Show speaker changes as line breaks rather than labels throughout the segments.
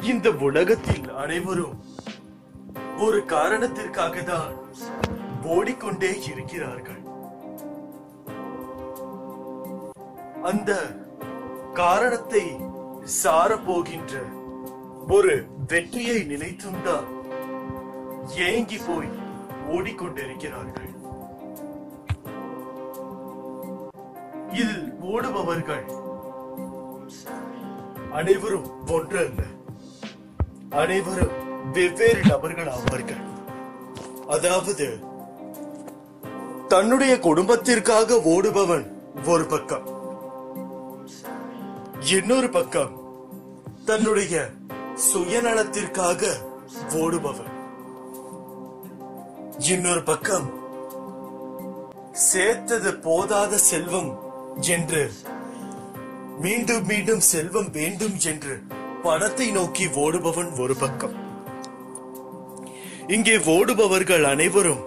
இந்த உலகத்தில் அனைவரும் ஒரு காரணத்திற்காக தான் ஓடிக்கொண்டே இருக்கிறார்கள் அந்த காரணத்தை சாரப்போகின்ற ஒரு வெற்றியை நினைத்தும் தான் ஏங்கி போய் ஓடிக்கொண்டிருக்கிறார்கள் இதில் ஓடுபவர்கள் அனைவரும் ஒன்றல்ல அனைவரும் வெவ்வேறு நபர்கள் ஆவார்கள் அதாவது தன்னுடைய குடும்பத்திற்காக ஓடுபவன் ஒரு பக்கம் இன்னொரு பக்கம் தன்னுடைய சுயநலத்திற்காக ஓடுபவன் இன்னொரு பக்கம் சேர்த்தது போதாத செல்வம் என்று மீண்டும் மீண்டும் செல்வம் வேண்டும் என்று பணத்தை நோக்கி ஓடுபவன் ஒரு பக்கம் இங்கே ஓடுபவர்கள் அனைவரும்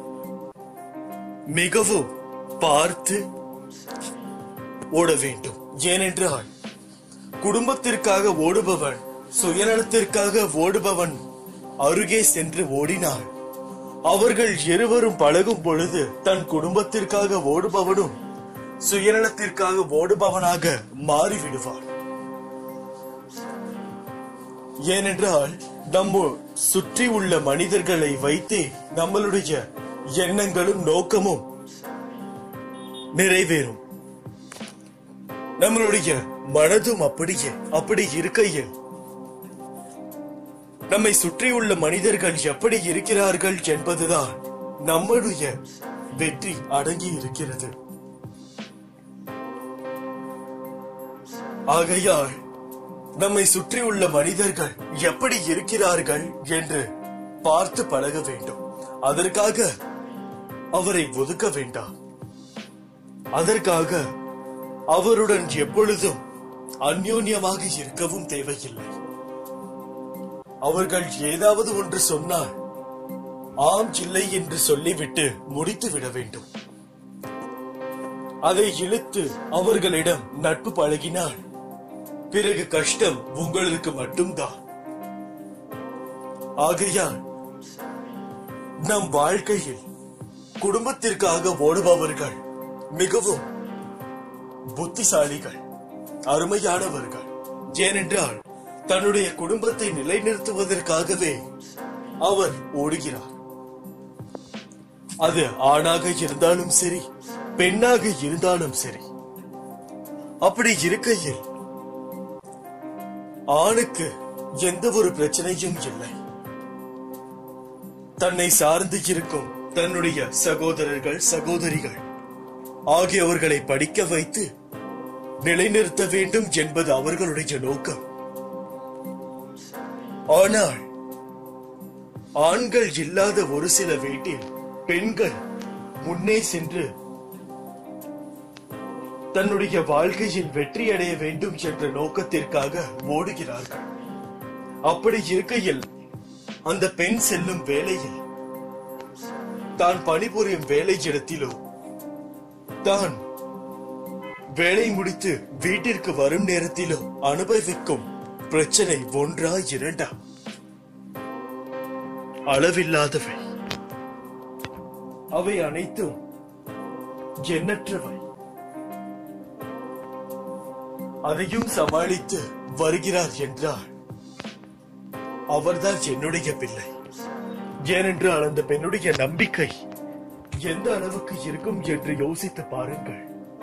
மிகவும் பார்த்து ஓட வேண்டும் ஏனென்றால் குடும்பத்திற்காக ஓடுபவன் சுயநலத்திற்காக ஓடுபவன் அருகே சென்று ஓடினாள் அவர்கள் இருவரும் பழகும் பொழுது தன் குடும்பத்திற்காக ஓடுபவனும் சுயநலத்திற்காக ஓடுபவனாக மாறிவிடுவான் ஏனென்றால் நம்ம சுற்றி உள்ள மனிதர்களை வைத்தே நம்மளுடைய எண்ணங்களும் நோக்கமும் நிறைவேறும் நம்மளுடைய மனதும் அப்படியே அப்படி இருக்கையில் நம்மை சுற்றியுள்ள மனிதர்கள் எப்படி இருக்கிறார்கள் என்பதுதான் நம்முடைய வெற்றி அடங்கி இருக்கிறது ஆகையால் நம்மை சுற்றியுள்ள மனிதர்கள் எப்படி இருக்கிறார்கள் என்று பார்த்து பழக வேண்டும் அதற்காக அவரை ஒதுக்க வேண்டாம் அதற்காக அவருடன் எப்பொழுதும் அந்யோன்யமாக இருக்கவும் தேவையில்லை அவர்கள் ஏதாவது ஒன்று சொன்னால் ஆம் இல்லை என்று சொல்லிவிட்டு முடித்து விட வேண்டும் அதை இழுத்து அவர்களிடம் நட்பு பழகினால் பிறகு கஷ்டம் உங்களுக்கு மட்டும்தான் ஆகையால் நம் வாழ்க்கையில் குடும்பத்திற்காக ஓடுபவர்கள் மிகவும் புத்திசாலிகள் அருமையானவர்கள் ஏனென்றால் தன்னுடைய குடும்பத்தை நிலைநிறுத்துவதற்காகவே அவர் ஓடுகிறார் அது ஆணாக இருந்தாலும் சரி பெண்ணாக இருந்தாலும் சரி அப்படி இருக்கையில் ஆணுக்கு எந்த ஒரு பிரச்சனையும் இல்லை தன்னை சார்ந்து இருக்கும் தன்னுடைய சகோதரர்கள் சகோதரிகள் ஆகியவர்களை படிக்க வைத்து நிலைநிறுத்த வேண்டும் என்பது அவர்களுடைய நோக்கம் ஆனால் ஆண்கள் இல்லாத ஒரு சில வீட்டில் பெண்கள் முன்னே சென்று தன்னுடைய வாழ்க்கையில் வெற்றி அடைய வேண்டும் என்ற நோக்கத்திற்காக ஓடுகிறார்கள் அப்படி இருக்கையில் அந்த பெண் செல்லும் வேலையில் தான் பணிபுரியும் வேலை இடத்திலோ தான் வேலை முடித்து வீட்டிற்கு வரும் நேரத்திலோ அனுபவிக்கும் பிரச்சனை ஒன்றா இரண்டா அளவில்லாதவை அவை அனைத்தும் எண்ணற்றவை அதையும் சமாளித்து வருகிறார் என்றால் அவர்தான் என்னுடைய பிள்ளை ஏனென்றால் அந்த பெண்ணுடைய நம்பிக்கை எந்த அளவுக்கு இருக்கும் என்று யோசித்து பாருங்கள்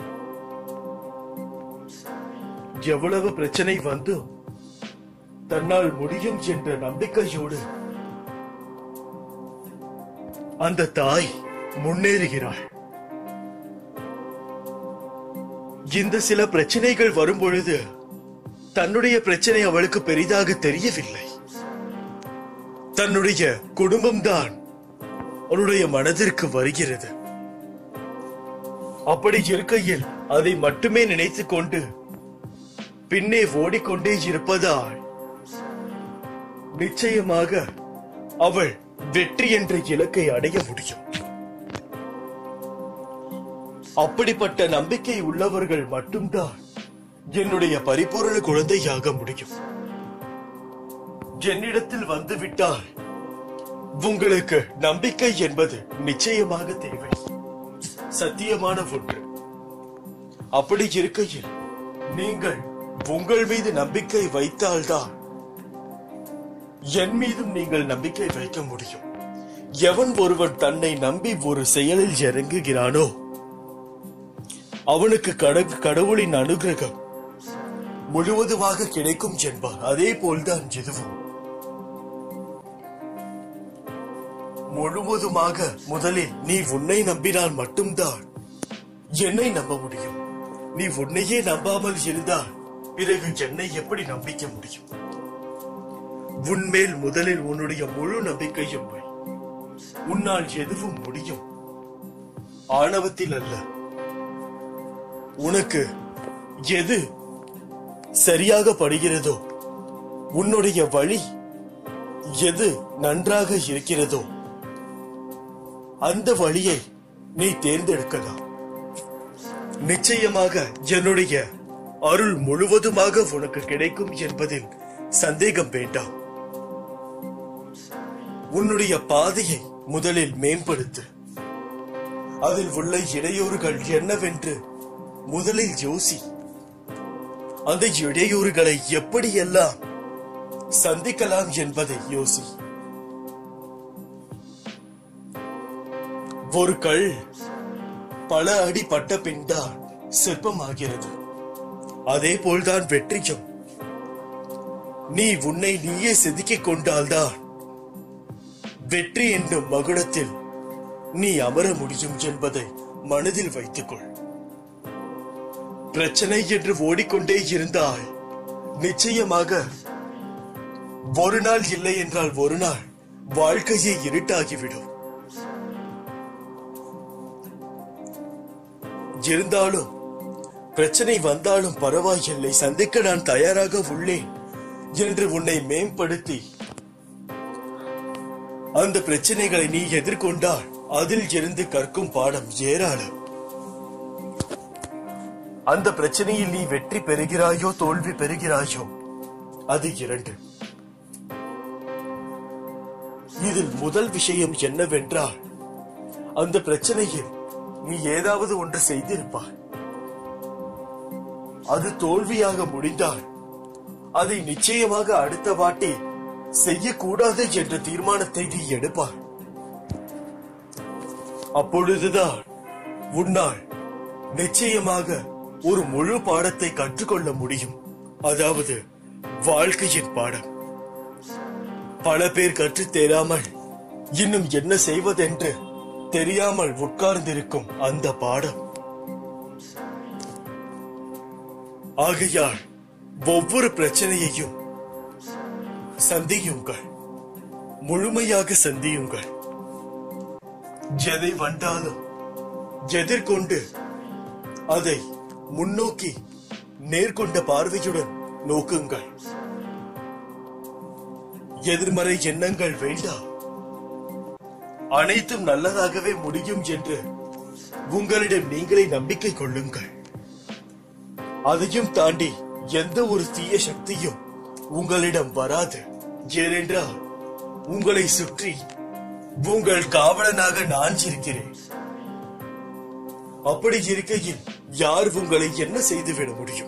எவ்வளவு பிரச்சனை வந்து தன்னால் முடியும் என்ற நம்பிக்கையோடு அந்த தாய் முன்னேறுகிறாள் இந்த சில பிரச்சனைகள் வரும் பொழுது தன்னுடைய பிரச்சனை அவளுக்கு பெரிதாக தெரியவில்லை தன்னுடைய குடும்பம்தான் அவளுடைய மனதிற்கு வருகிறது அப்படி இருக்கையில் அதை மட்டுமே நினைத்துக் கொண்டு பின்னே ஓடிக்கொண்டே இருப்பதால் நிச்சயமாக அவள் வெற்றி என்ற இலக்கை அடைய முடியும் அப்படிப்பட்ட நம்பிக்கை உள்ளவர்கள் மட்டும்தான் என்னுடைய பரிபூரண குழந்தையாக முடியும் என்னிடத்தில் வந்து விட்டால் உங்களுக்கு நம்பிக்கை என்பது நிச்சயமாக தேவை சத்தியமான ஒன்று அப்படி இருக்கையில் நீங்கள் உங்கள் மீது நம்பிக்கை வைத்தால்தான் என் மீதும் நீங்கள் நம்பிக்கை வைக்க முடியும் எவன் ஒருவன் தன்னை நம்பி ஒரு செயலில் இறங்குகிறானோ அவனுக்கு கட- கடவுளின் அனுகிரகம் முழுவதுமாக கிடைக்கும் என்பார் அதே போல்தான் இதுவும் முழுவதுமாக முதலில் நீ உன்னை நம்பினால் மட்டும்தான் என்னை நம்ப முடியும் நீ உன்னையே நம்பாமல் இருந்தால் பிறகு என்னை எப்படி நம்பிக்க முடியும் உன்மேல் முதலில் உன்னுடைய முழு நம்பிக்கையும் வை உன்னால் எதுவும் முடியும் ஆணவத்தில் அல்ல உனக்கு எது சரியாக படுகிறதோ உன்னுடைய வழி எது நன்றாக இருக்கிறதோ அந்த வழியை நீ தேர்ந்தெடுக்கலாம் நிச்சயமாக என்னுடைய அருள் முழுவதுமாக உனக்கு கிடைக்கும் என்பதில் சந்தேகம் வேண்டாம் உன்னுடைய பாதையை முதலில் மேம்படுத்து அதில் உள்ள இடையூறுகள் என்னவென்று முதலில் யோசி அந்த இடையூறுகளை எப்படியெல்லாம் சந்திக்கலாம் என்பதை யோசி ஒரு கல் பல அடி பட்ட பின்தான் சிற்பமாகிறது அதே போல்தான் வெற்றியும் நீ உன்னை நீயே செதுக்கிக் கொண்டால்தான் வெற்றி என்னும் மகுடத்தில் நீ அமர முடியும் என்பதை மனதில் வைத்துக்கொள் பிரச்சனை என்று ஓடிக்கொண்டே இருந்தால் நிச்சயமாக ஒரு நாள் இல்லை என்றால் ஒரு நாள் வாழ்க்கையே இருட்டாகிவிடும் இருந்தாலும் பிரச்சனை வந்தாலும் பரவாயில்லை சந்திக்க நான் தயாராக உள்ளேன் என்று உன்னை மேம்படுத்தி அந்த பிரச்சனைகளை நீ எதிர்கொண்டால் அதில் இருந்து கற்கும் பாடம் ஏராளம் அந்த பிரச்சனையில் நீ வெற்றி பெறுகிறாயோ தோல்வி பெறுகிறாயோ அது இரண்டு இதில் முதல் விஷயம் என்னவென்றால் அந்த பிரச்சனையில் நீ ஏதாவது ஒன்று செய்திருப்பாய் அது தோல்வியாக முடிந்தால் அதை நிச்சயமாக அடுத்த வாட்டி செய்யக்கூடாது என்ற தீர்மானத்தை நீ எடுப்பாய் அப்பொழுதுதான் உன்னால் நிச்சயமாக ஒரு முழு பாடத்தை கற்றுக்கொள்ள முடியும் அதாவது வாழ்க்கையின் பாடம் பல பேர் கற்றுத் தேராமல் இன்னும் என்ன செய்வதென்று தெரியாமல் உட்கார்ந்திருக்கும் அந்த பாடம் ஆகையால் ஒவ்வொரு பிரச்சனையையும் சந்தியுங்கள் முழுமையாக சந்தியுங்கள் எதை வந்தாலும் எதிர்கொண்டு அதை முன்னோக்கி நேர்கொண்ட பார்வையுடன் நோக்குங்கள் எதிர்மறை எண்ணங்கள் வேண்டாம் அனைத்தும் நல்லதாகவே முடியும் என்று உங்களிடம் நீங்களே நம்பிக்கை கொள்ளுங்கள் அதையும் தாண்டி எந்த ஒரு தீய சக்தியும் உங்களிடம் வராது ஏனென்றால் உங்களை சுற்றி உங்கள் காவலனாக நான் இருக்கிறேன் அப்படி இருக்கையில் யார் உங்களை என்ன செய்துவிட முடியும்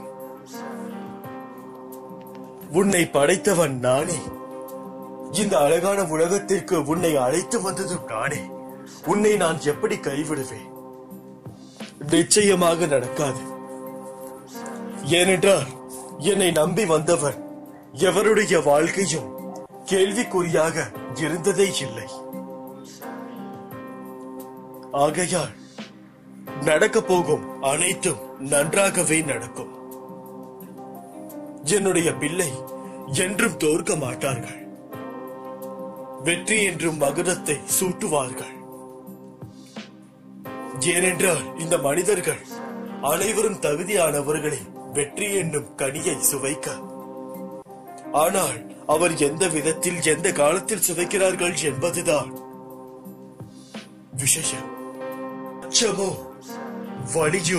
உன்னை படைத்தவன் நானே இந்த அழகான உலகத்திற்கு உன்னை அழைத்து வந்ததும் நானே உன்னை நான் எப்படி கைவிடுவேன் நிச்சயமாக நடக்காது ஏனென்றால் என்னை நம்பி வந்தவன் எவருடைய வாழ்க்கையும் கேள்விக்குறியாக இருந்ததே இல்லை ஆகையால் நடக்கப் போகும் அனைத்தும் நன்றாகவே நடக்கும் என்னுடைய பிள்ளை என்றும் தோற்க மாட்டார்கள் வெற்றி என்றும் மகுடத்தை சூட்டுவார்கள் ஏனென்றால் இந்த மனிதர்கள் அனைவரும் தகுதியானவர்களே வெற்றி என்னும் கனியை சுவைக்க ஆனால் அவர் எந்த விதத்தில் எந்த காலத்தில் சுவைக்கிறார்கள் என்பதுதான் விஷயம் அச்சமோ வலியோ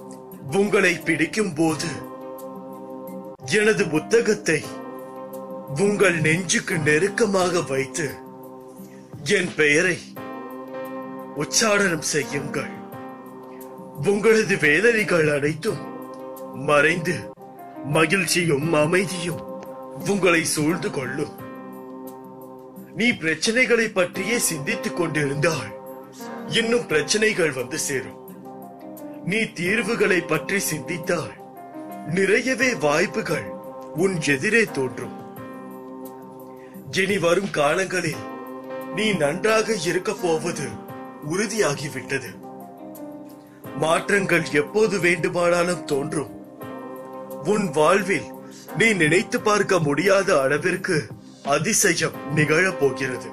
உங்களை பிடிக்கும் போது எனது புத்தகத்தை உங்கள் நெஞ்சுக்கு நெருக்கமாக வைத்து என் பெயரை உச்சாரணம் செய்யுங்கள் உங்களது வேதனைகள் அனைத்தும் மறைந்து மகிழ்ச்சியும் அமைதியும் உங்களை சூழ்ந்து கொள்ளும் நீ பிரச்சனைகளை பற்றியே சிந்தித்துக் கொண்டிருந்தால் இன்னும் பிரச்சனைகள் வந்து சேரும் நீ தீர்வுகளை பற்றி சிந்தித்தால் நிறையவே வாய்ப்புகள் உன் எதிரே தோன்றும் இனி வரும் காலங்களில் நீ நன்றாக இருக்க போவது உறுதியாகிவிட்டது மாற்றங்கள் எப்போது வேண்டுமானாலும் தோன்றும் உன் வாழ்வில் நீ நினைத்து பார்க்க முடியாத அளவிற்கு அதிசயம் நிகழப் போகிறது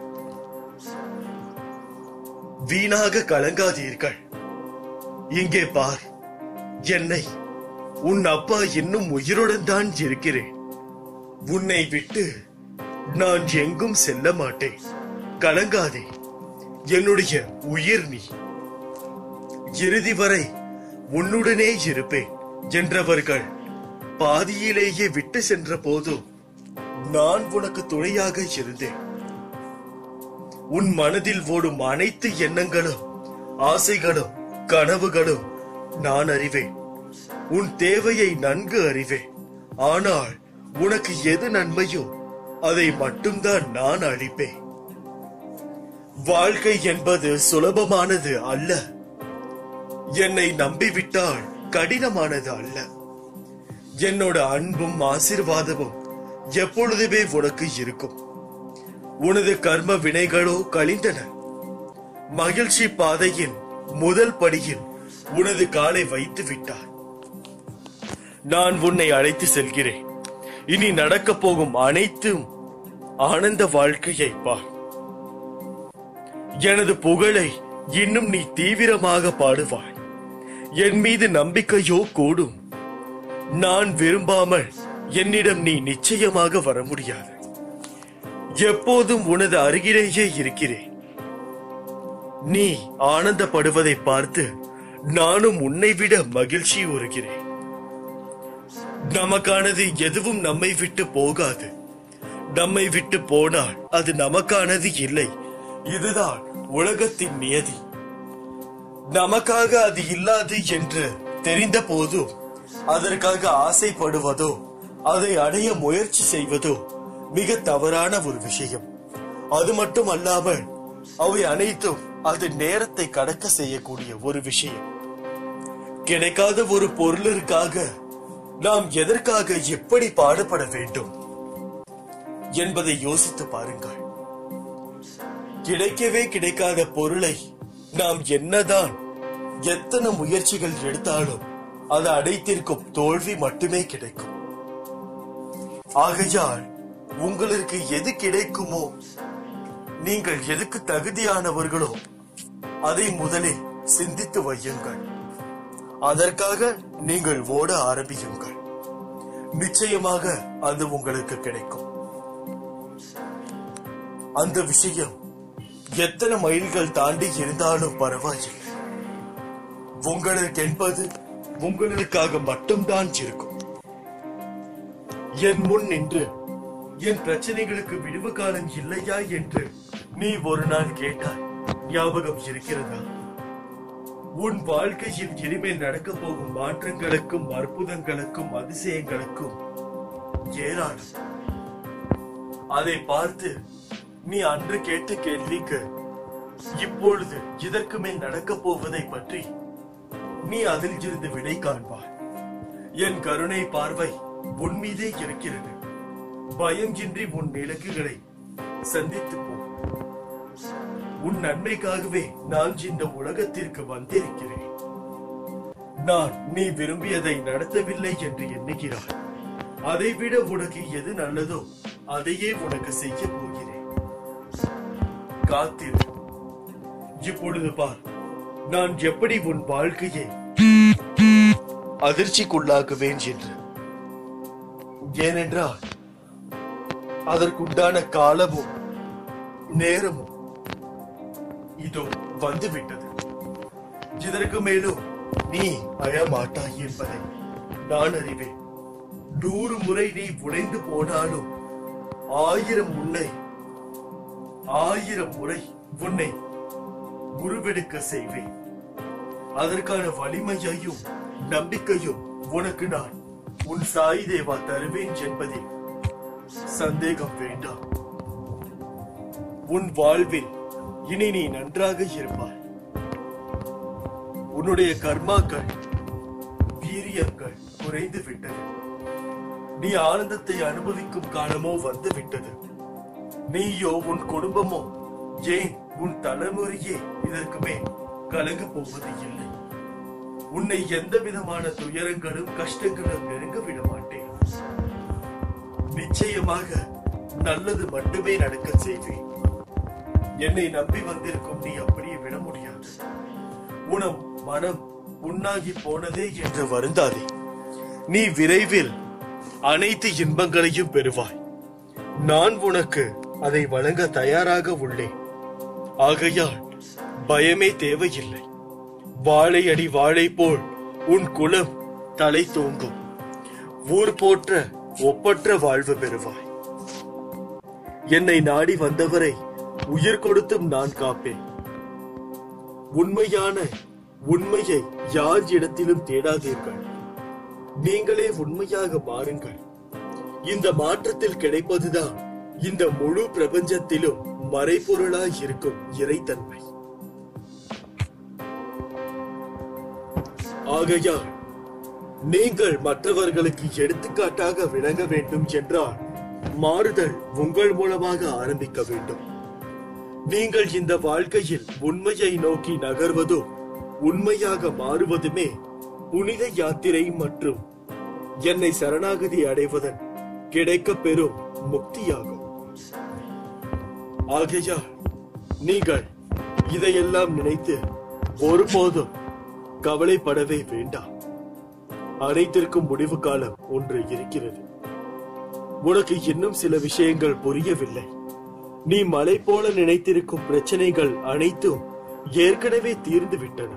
வீணாக கலங்காதீர்கள் இங்கே பார் என்னை உன் அப்பா இன்னும் உயிருடன் தான் இருக்கிறேன் உன்னை விட்டு நான் எங்கும் செல்ல மாட்டேன் கலங்காதே என்னுடைய உயிர் நீ இறுதி வரை உன்னுடனே இருப்பேன் என்றவர்கள் பாதியிலேயே விட்டு சென்ற போதும் நான் உனக்கு துணையாக இருந்தேன் உன் மனதில் ஓடும் அனைத்து எண்ணங்களும் ஆசைகளும் கனவுகளும் நான் அறிவேன் உன் தேவையை நன்கு அறிவேன் ஆனால் உனக்கு எது நன்மையோ அதை மட்டும்தான் நான் அளிப்பேன் வாழ்க்கை என்பது சுலபமானது அல்ல என்னை நம்பிவிட்டால் கடினமானது அல்ல என்னோட அன்பும் ஆசிர்வாதமும் எப்பொழுதுமே உனக்கு இருக்கும் உனது கர்ம வினைகளோ கழிந்தன மகிழ்ச்சி பாதையின் முதல் படியில் உனது காலை வைத்து விட்டார் நான் உன்னை அழைத்து செல்கிறேன் இனி நடக்கப் போகும் அனைத்தும் ஆனந்த வாழ்க்கையை பார் எனது புகழை இன்னும் நீ தீவிரமாக பாடுவாய் என் மீது நம்பிக்கையோ கூடும் நான் விரும்பாமல் என்னிடம் நீ நிச்சயமாக வர முடியாது எப்போதும் உனது அருகிலேயே இருக்கிறேன் நீ ஆனந்தப்படுவதை பார்த்து நானும் உன்னை விட மகிழ்ச்சி உறுகிறேன் நமக்கானது எதுவும் நம்மை விட்டு போகாது நம்மை விட்டு போனால் அது நமக்கானது இல்லை இதுதான் உலகத்தின் நியதி நமக்காக அது இல்லாது என்று தெரிந்த போதும் அதற்காக ஆசைப்படுவதோ அதை அடைய முயற்சி செய்வதோ மிக தவறான ஒரு விஷயம் அது மட்டும் அல்லாமல் அவை அனைத்தும் அது நேரத்தை கடக்க செய்யக்கூடிய ஒரு விஷயம் கிடைக்காத ஒரு பொருளிற்காக நாம் எதற்காக எப்படி பாடுபட வேண்டும் என்பதை யோசித்து பாருங்கள் கிடைக்கவே கிடைக்காத பொருளை நாம் என்னதான் எத்தனை முயற்சிகள் எடுத்தாலும் அது அடைத்திருக்கும் தோல்வி மட்டுமே கிடைக்கும் ஆகையால் உங்களுக்கு எது கிடைக்குமோ நீங்கள் எதுக்கு தகுதியானவர்களோ அதை முதலில் சிந்தித்து வையுங்கள் அதற்காக நீங்கள் ஓட ஆரம்பியுங்கள் நிச்சயமாக அது உங்களுக்கு கிடைக்கும் அந்த விஷயம் எத்தனை மைல்கள் தாண்டி இருந்தாலும் பரவாயில்லை உங்களுக்கு என்பது உங்களுக்காக மட்டும்தான் இருக்கும் என் முன் நின்று என் பிரச்சனைகளுக்கு விடுவு காலம் இல்லையா என்று நீ ஒரு நாள் கேட்டாய் ஞாபகம் இருக்கிறதா உன் வாழ்க்கையில் இனிமேல் நடக்கப் போகும் மாற்றங்களுக்கும் அற்புதங்களுக்கும் அதிசயங்களுக்கும் ஏராளம் அதை பார்த்து நீ அன்று கேட்ட கேள்விக்கு இப்பொழுது இதற்கு மேல் நடக்கப் போவதை பற்றி நீ அதில் இருந்து விடை காண்பாய் என் கருணை பார்வை உன் மீதே இருக்கிறது பயம் இன்றி உன் இலக்குகளை சந்தித்து போ உன் நன்மைக்காகவே நான் இந்த உலகத்திற்கு வந்திருக்கிறேன் நான் நீ விரும்பியதை நடத்தவில்லை என்று எண்ணுகிறாய் அதைவிட உனக்கு எது நல்லதோ அதையே உனக்கு செய்ய போகிறேன் காத்திரு இப்பொழுது பார் நான் எப்படி உன் வாழ்க்கையை அதிர்ச்சிக்குள்ளாக்குவேன் என்று ஏனென்றால் அதற்குண்டான காலமும் நேரமும் இதோ வந்துவிட்டது இதற்கு மேலும் நீ அழமாட்டாய் என்பதை நான் அறிவேன் நூறு முறை நீ உடைந்து போனாலும் ஆயிரம் முன்னை ஆயிரம் முறை உன்னை உருவெடுக்க செய்வேன் அதற்கான வலிமையையும் நம்பிக்கையும் உனக்கு நான் உன் சாய் தேவா தருவேன் என்பதில் சந்தேகம் வேண்டாம் உன் வாழ்வில் இனி நீ நன்றாக இருப்பாய் உன்னுடைய கர்மாக்கள் வீரியங்கள் குறைந்து விட்டது நீ ஆனந்தத்தை அனுபவிக்கும் காலமோ வந்து விட்டது நீயோ உன் குடும்பமோ ஏன் உன் தலைமுறையே இதற்கு மேல் கலங்க போவது இல்லை உன்னை எந்த விதமான துயரங்களும் கஷ்டங்களும் நெருங்க விட மாட்டேன் நிச்சயமாக நல்லது மட்டுமே நடக்க செய்வேன் என்னை நம்பி வந்திருக்கும் நீ அப்படியே விட முடியாது உனம் மனம் உண்ணாகி போனதே என்று வருந்தாதே நீ விரைவில் அனைத்து இன்பங்களையும் பெறுவாய் நான் உனக்கு அதை வழங்க தயாராக உள்ளேன் ஆகையால் பயமே தேவையில்லை வாழை அடி வாழை போல் உன் குலம் தலை தோங்கும் ஊர் போற்ற ஒப்பற்ற வாழ்வு பெறுவாய் என்னை நாடி வந்தவரை உயிர் கொடுத்தும் நான் காப்பேன் உண்மையான உண்மையை யார் இடத்திலும் தேடாதீர்கள் நீங்களே உண்மையாக மாறுங்கள் இந்த மாற்றத்தில் கிடைப்பதுதான் இந்த முழு பிரபஞ்சத்திலும் மறைபொருளாய் இருக்கும் இறைத்தன்மை ஆகையால் நீங்கள் மற்றவர்களுக்கு எடுத்துக்காட்டாக விளங்க வேண்டும் என்றால் மாறுதல் உங்கள் மூலமாக ஆரம்பிக்க வேண்டும் நீங்கள் இந்த வாழ்க்கையில் உண்மையை நோக்கி நகர்வதும் உண்மையாக மாறுவதுமே புனித யாத்திரை மற்றும் என்னை சரணாகதி அடைவதன் கிடைக்க பெறும் முக்தியாகும் ஆகையால் நீங்கள் இதையெல்லாம் நினைத்து ஒருபோதும் கவலைப்படவே வேண்டாம் அனைத்திற்கும் முடிவு காலம் ஒன்று இருக்கிறது உனக்கு இன்னும் சில விஷயங்கள் புரியவில்லை நீ மலை போல நினைத்திருக்கும் பிரச்சனைகள் அனைத்தும் ஏற்கனவே தீர்ந்து விட்டன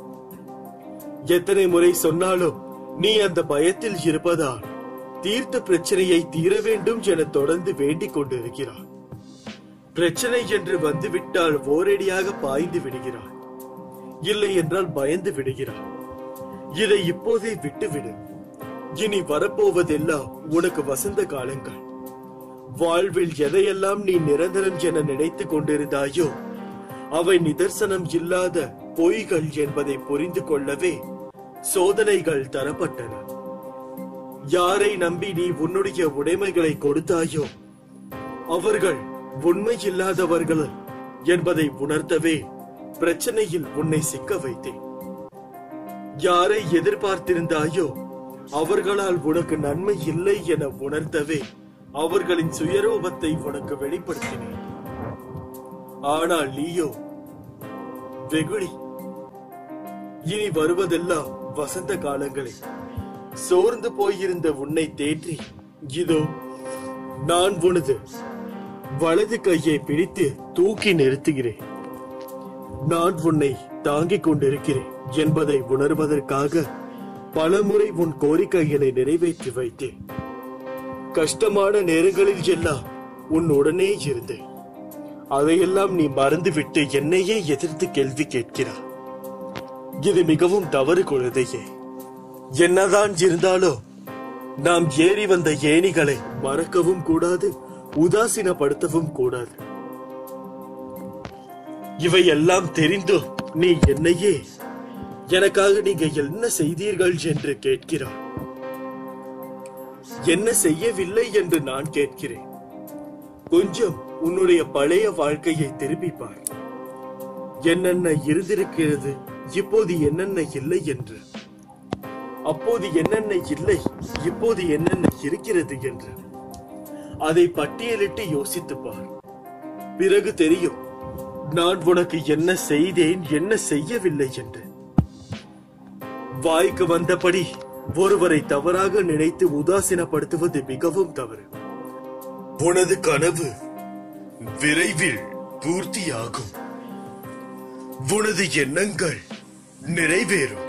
எத்தனை முறை சொன்னாலும் நீ அந்த பயத்தில் இருப்பதால் தீர்த்த பிரச்சனையை தீர வேண்டும் என தொடர்ந்து வேண்டிக் கொண்டிருக்கிறார் பிரச்சனை என்று வந்துவிட்டால் ஓரடியாக பாய்ந்து விடுகிறார் இல்லை என்றால் பயந்து விடுகிறார் இதை இப்போதே விட்டுவிடு இனி வரப்போவதெல்லாம் உனக்கு வசந்த காலங்கள் வாழ்வில் எதையெல்லாம் நீ நிரந்தரம் என நினைத்துக் கொண்டிருந்தாயோ அவை நிதர்சனம் இல்லாத பொய்கள் என்பதை புரிந்து கொள்ளவே சோதனைகள் தரப்பட்டன யாரை நம்பி நீ உன்னுடைய உடைமைகளை கொடுத்தாயோ அவர்கள் உண்மை இல்லாதவர்கள் என்பதை உணர்த்தவே பிரச்சனையில் உன்னை சிக்க வைத்தேன் யாரை எதிர்பார்த்திருந்தாயோ அவர்களால் உனக்கு நன்மை இல்லை என உணர்த்தவே அவர்களின் சுயரூபத்தை உனக்கு வெளிப்படுத்தினேன் ஆனால் நீயோ வெகுளி இனி வருவதெல்லாம் வசந்த காலங்களே சோர்ந்து போயிருந்த உன்னை தேற்றி இதோ நான் உனது வலது கையை பிடித்து தூக்கி நிறுத்துகிறேன் நான் உன்னை தாங்கிக் கொண்டிருக்கிறேன் என்பதை உணர்வதற்காக பலமுறை உன் கோரிக்கைகளை நிறைவேற்றி வைத்தேன் கஷ்டமான நேரங்களில் எல்லாம் உன் உடனே இருந்தேன் அதையெல்லாம் நீ மறந்துவிட்டு என்னையே எதிர்த்து கேள்வி கேட்கிறாய் இது மிகவும் தவறு குழந்தையே என்னதான் இருந்தாலும் நாம் ஏறி வந்த ஏணிகளை மறக்கவும் கூடாது உதாசீனப்படுத்தவும் கூடாது இவை எல்லாம் தெரிந்தும் நீ என்னையே எனக்காக நீங்க என்ன செய்தீர்கள் என்று கேட்கிறாய் என்ன செய்யவில்லை என்று நான் கேட்கிறேன் கொஞ்சம் உன்னுடைய பழைய வாழ்க்கையை திரும்பி பார் என்னென்ன இருந்திருக்கிறது இப்போது என்னென்ன இல்லை என்று அப்போது என்னென்ன இல்லை இப்போது என்னென்ன இருக்கிறது என்று அதை பட்டியலிட்டு யோசித்து பார் பிறகு தெரியும் நான் உனக்கு என்ன செய்தேன் என்ன செய்யவில்லை என்று வாய்க்கு வந்தபடி ஒருவரை தவறாக நினைத்து உதாசீனப்படுத்துவது மிகவும் தவறு உனது கனவு விரைவில் பூர்த்தியாகும் உனது எண்ணங்கள் நிறைவேறும்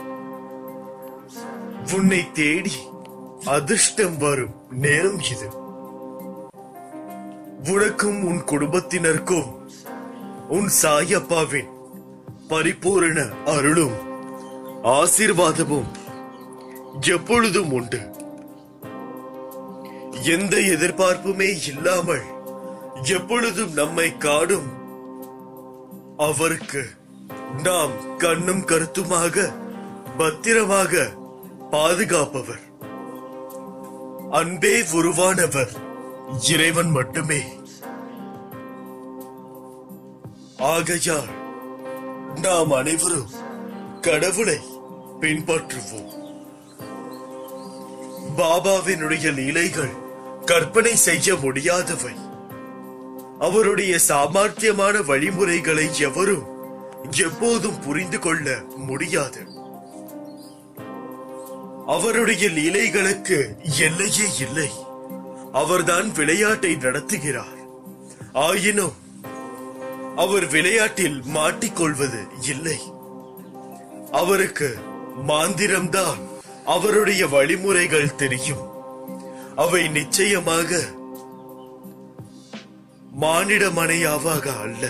உன்னை தேடி அதிர்ஷ்டம் வரும் நேரம் இது உனக்கும் உன் குடும்பத்தினருக்கும் உன் சாயப்பாவின் பரிபூரண அருளும் ஆசீர்வாதமும் எப்பொழுதும் உண்டு எந்த எதிர்பார்ப்புமே இல்லாமல் எப்பொழுதும் நம்மை காடும் அவருக்கு நாம் கண்ணும் கருத்துமாக பத்திரமாக பாதுகாப்பவர் அன்பே உருவானவர் இறைவன் மட்டுமே ஆகையால் நாம் அனைவரும் கடவுளை பின்பற்றுவோம் பாபாவினுடைய லீலைகள் கற்பனை செய்ய முடியாதவை அவருடைய சாமர்த்தியமான வழிமுறைகளை எவரும் எப்போதும் புரிந்து கொள்ள முடியாது அவருடைய லீலைகளுக்கு எல்லையே இல்லை அவர்தான் விளையாட்டை நடத்துகிறார் ஆயினும் அவர் விளையாட்டில் மாட்டிக்கொள்வது இல்லை அவருக்கு மாந்திரம்தான் அவருடைய வழிமுறைகள் தெரியும் அவை நிச்சயமாக மானிட மனையாவாக அல்ல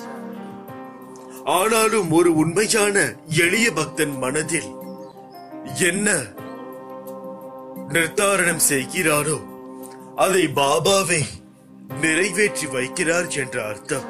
ஆனாலும் ஒரு உண்மையான எளிய பக்தன் மனதில் என்ன நிர்தாரணம் செய்கிறாரோ அதை பாபாவே நிறைவேற்றி வைக்கிறார் என்ற அர்த்தம்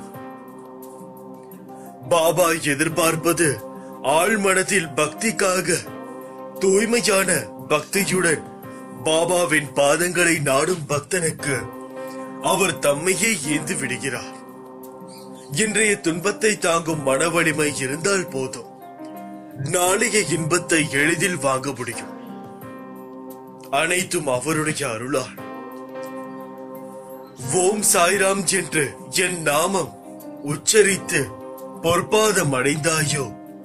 பாபா எதிர்பார்ப்பது ஆழ்மனதில் பக்திக்காக தூய்மையான பக்தியுடன் பாபாவின் பாதங்களை நாடும் பக்தனுக்கு அவர் தம்மையே ஏந்து விடுகிறார் இன்றைய துன்பத்தை தாங்கும் மன வலிமை இருந்தால் போதும் நாளைய இன்பத்தை எளிதில் வாங்க முடியும் அனைத்தும் அவருடைய அருளால் ஓம் சாய்ராம் என்று என் நாமம் உச்சரித்து பொற்பாதம் அடைந்தாயோ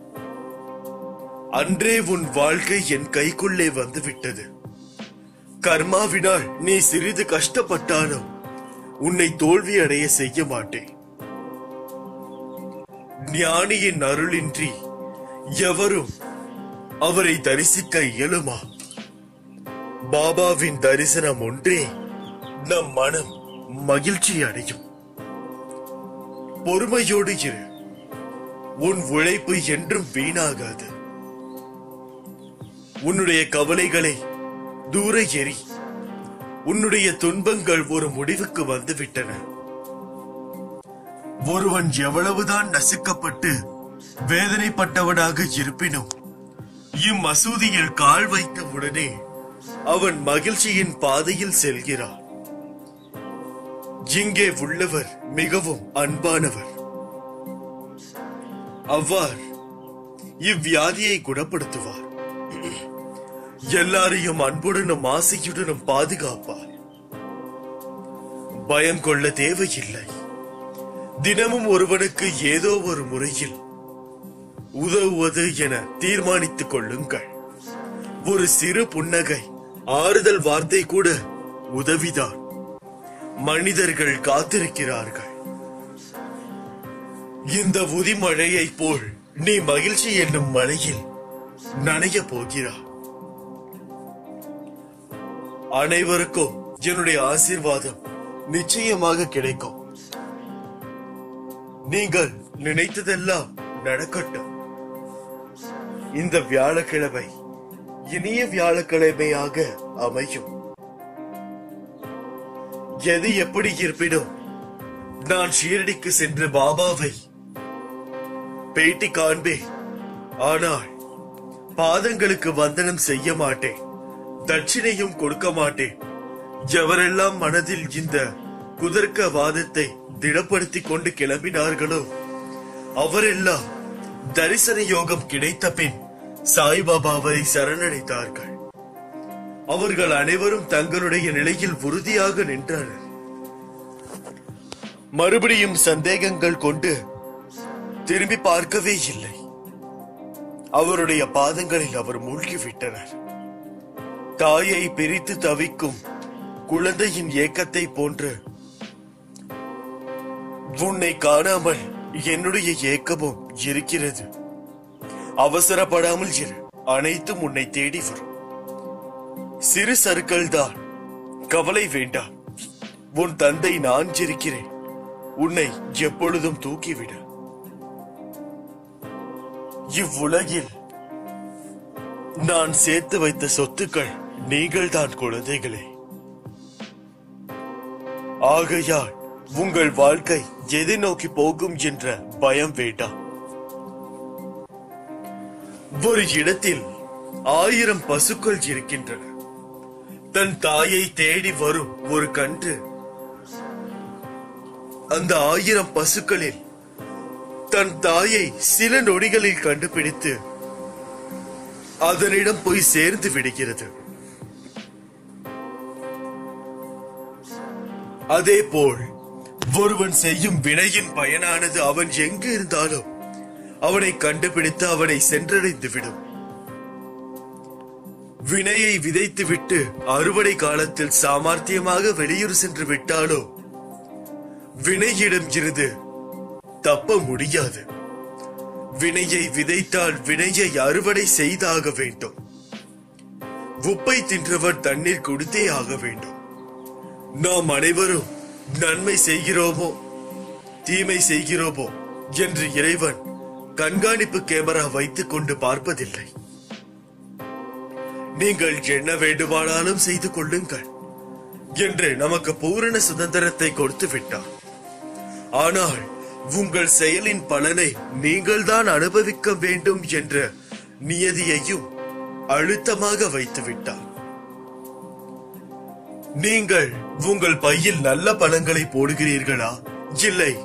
அன்றே உன் வாழ்க்கை என் கைக்குள்ளே வந்துவிட்டது கர்மாவினால் நீ சிறிது கஷ்டப்பட்டாலும் உன்னை தோல்வி அடைய செய்ய மாட்டேன் ஞானியின் அருளின்றி எவரும் அவரை தரிசிக்க இயலுமா பாபாவின் தரிசனம் ஒன்றே நம் மனம் மகிழ்ச்சி அடையும் பொறுமையோடு இரு உன் உழைப்பு என்றும் வீணாகாது உன்னுடைய கவலைகளை தூர எறி உன்னுடைய துன்பங்கள் ஒரு முடிவுக்கு வந்துவிட்டன ஒருவன் எவ்வளவுதான் நசுக்கப்பட்டு வேதனைப்பட்டவனாக இருப்பினும் இம்மசூதியில் கால் வைத்த உடனே அவன் மகிழ்ச்சியின் பாதையில் செல்கிறான் இங்கே உள்ளவர் மிகவும் அன்பானவர் அவ்வார் இவ்வியாதியை குணப்படுத்துவார் எல்லாரையும் அன்புடனும் ஆசையுடனும் பாதுகாப்பார் பயம் கொள்ள தேவையில்லை தினமும் ஒருவனுக்கு ஏதோ ஒரு முறையில் உதவுவது என தீர்மானித்துக் கொள்ளுங்கள் ஒரு சிறு புன்னகை ஆறுதல் வார்த்தை கூட உதவிதான் மனிதர்கள் காத்திருக்கிறார்கள் இந்த உதிமழையைப் போல் நீ மகிழ்ச்சி என்னும் மழையில் நனைய போகிறாய் அனைவருக்கும் என்னுடைய ஆசீர்வாதம் நிச்சயமாக கிடைக்கும் நீங்கள் நினைத்ததெல்லாம் நடக்கட்டும் இந்த வியாழக்கிழமை இனிய வியாழக்கிழமையாக அமையும் எது எப்படி இருப்பினும் நான் ஷீரடிக்கு சென்று பாபாவை பேட்டி காண்பேன் ஆனால் பாதங்களுக்கு வந்தனம் செய்ய மாட்டேன் தட்சிணையும் கொடுக்க மாட்டேன் எவரெல்லாம் மனதில் இந்த குதர்க்க வாதத்தை திடப்படுத்திக் கொண்டு கிளம்பினார்களோ அவரெல்லாம் தரிசன யோகம் கிடைத்த பின் சாய்பாபாவை சரணடைந்தார்கள் அவர்கள் அனைவரும் தங்களுடைய நிலையில் உறுதியாக நின்றனர் மறுபடியும் சந்தேகங்கள் கொண்டு திரும்பி பார்க்கவே இல்லை அவருடைய பாதங்களில் அவர் மூழ்கிவிட்டனர் தாயை பிரித்து தவிக்கும் குழந்தையின் ஏக்கத்தை போன்று உன்னை காணாமல் என்னுடைய ஏக்கமும் இருக்கிறது அவசரப்படாமல் இரு அனைத்தும் உன்னை தேடி வரும் சிறு சறுக்கள் தான் கவலை வேண்டாம் உன் தந்தை நான் இருக்கிறேன் உன்னை எப்பொழுதும் தூக்கிவிட இவ்வுலகில் நான் சேர்த்து வைத்த சொத்துக்கள் நீங்கள்தான் குழந்தைகளே ஆகையால் உங்கள் வாழ்க்கை எதை நோக்கி போகும் என்ற பயம் வேண்டாம் ஒரு இடத்தில் ஆயிரம் பசுக்கள் இருக்கின்றன தன் தாயை தேடி வரும் ஒரு கன்று அந்த ஆயிரம் பசுக்களில் தன் தாயை சில நொடிகளில் கண்டுபிடித்து அதனிடம் போய் சேர்ந்து விடுகிறது அதேபோல் ஒருவன் செய்யும் வினையின் பயனானது அவன் எங்கு இருந்தாலும் அவனை கண்டுபிடித்து அவனை சென்றடைந்து விடும் வினையை விதைத்துவிட்டு அறுவடை காலத்தில் சாமர்த்தியமாக வெளியூர் சென்று விட்டாலோ வினையிடம் இருந்து தப்ப முடியாது வினையை விதைத்தால் வினையை அறுவடை செய்தாக வேண்டும் உப்பை தின்றவர் தண்ணீர் குடித்தே ஆக வேண்டும் நாம் அனைவரும் நன்மை செய்கிறோமோ தீமை செய்கிறோமோ என்று இறைவன் கண்காணிப்பு கேமரா வைத்துக் கொண்டு பார்ப்பதில்லை நீங்கள் என்ன வேண்டுமானாலும் செய்து கொள்ளுங்கள் என்று நமக்கு பூரண சுதந்திரத்தை கொடுத்து விட்டார் ஆனால் உங்கள் செயலின் பலனை நீங்கள்தான் அனுபவிக்க வேண்டும் என்ற நியதியையும் அழுத்தமாக வைத்து விட்டார் நீங்கள் உங்கள் பையில் நல்ல பழங்களை போடுகிறீர்களா இல்லை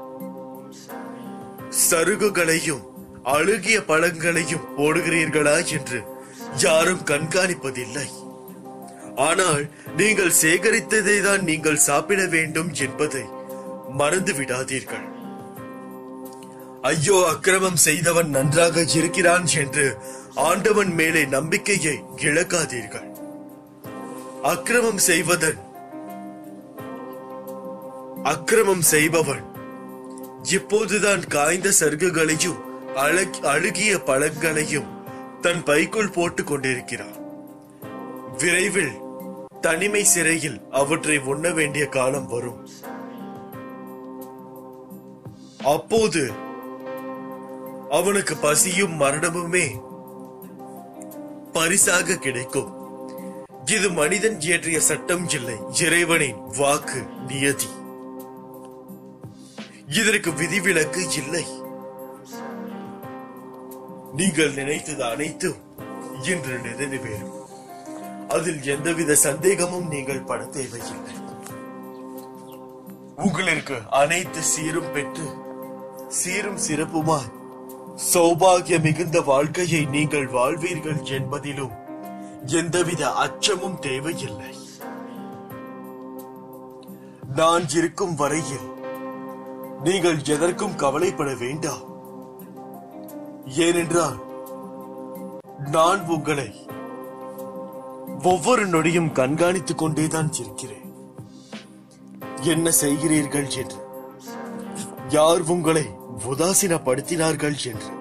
சருகுகளையும் அழுகிய பழங்களையும் போடுகிறீர்களா என்று யாரும் கண்காணிப்பதில்லை ஆனால் நீங்கள் சேகரித்ததை தான் நீங்கள் சாப்பிட வேண்டும் என்பதை மறந்து விடாதீர்கள் ஐயோ அக்கிரமம் செய்தவன் நன்றாக இருக்கிறான் என்று ஆண்டவன் மேலே நம்பிக்கையை இழக்காதீர்கள் அக்கிரமம் செய்வதன் அக்கிரமம் செய்பவன் இப்போதுதான் காய்ந்த சருகுகளையும் அழக்- அழுகிய பழங்களையும் தன் பைக்குள் போட்டுக் கொண்டிருக்கிறான் விரைவில் தனிமை சிறையில் அவற்றை உண்ண வேண்டிய காலம் வரும் அப்போது அவனுக்கு பசியும் மரணமுமே பரிசாக கிடைக்கும் இது மனிதன் இயற்றிய சட்டம் இல்லை இறைவனின் வாக்கு நியதி இதற்கு விதிவிலக்கு இல்லை நீங்கள் நினைத்தது அனைத்தும் இன்று நிறைவேறும் அதில் எந்தவித சந்தேகமும் நீங்கள் பட தேவையில்லை உங்களுக்கு அனைத்து சீரும் பெற்று சீரும் சிறப்புமாய் சௌபாகிய மிகுந்த வாழ்க்கையை நீங்கள் வாழ்வீர்கள் என்பதிலும் எந்தவித அச்சமும் தேவையில்லை நான் இருக்கும் வரையில் நீங்கள் எதற்கும் கவலைப்பட வேண்டாம் ஏனென்றால் நான் உங்களை ஒவ்வொரு நொடியும் கண்காணித்துக் கொண்டேதான் இருக்கிறேன் என்ன செய்கிறீர்கள் என்று யார் உங்களை உதாசீனப்படுத்தினார்கள் என்று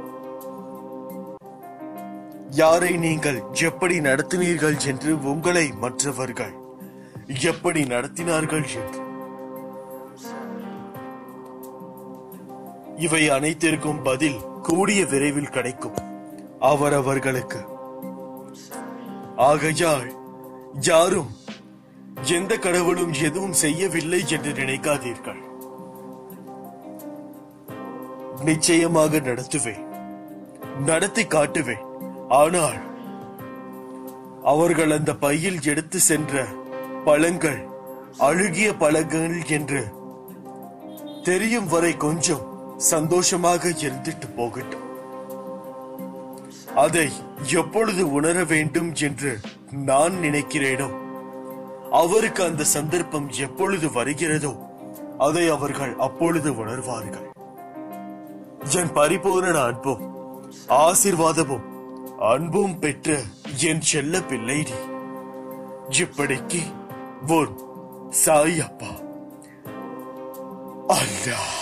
யாரை நீங்கள் எப்படி நடத்தினீர்கள் என்று உங்களை மற்றவர்கள் எப்படி நடத்தினார்கள் என்று இவை அனைத்திற்கும் பதில் கூடிய விரைவில் கிடைக்கும் அவரவர்களுக்கு ஆகையால் யாரும் எந்த கடவுளும் எதுவும் செய்யவில்லை என்று நினைக்காதீர்கள் நிச்சயமாக நடத்துவேன் நடத்தி காட்டுவேன் ஆனால் அவர்கள் அந்த பையில் எடுத்து சென்ற பழங்கள் அழுகிய பழங்கள் என்று தெரியும் வரை கொஞ்சம் சந்தோஷமாக இருந்துட்டு போகட்டும் அதை எப்பொழுது உணர வேண்டும் என்று நான் நினைக்கிறேனோ அவருக்கு அந்த சந்தர்ப்பம் எப்பொழுது வருகிறதோ அதை அவர்கள் அப்பொழுது உணர்வார்கள் என் பரிபூரண அன்பும் ஆசிர்வாதமும் அன்பும் பெற்ற என் செல்ல பிள்ளை நீ இப்படிக்கு உன் சாய் அப்பா அல்லாஹ்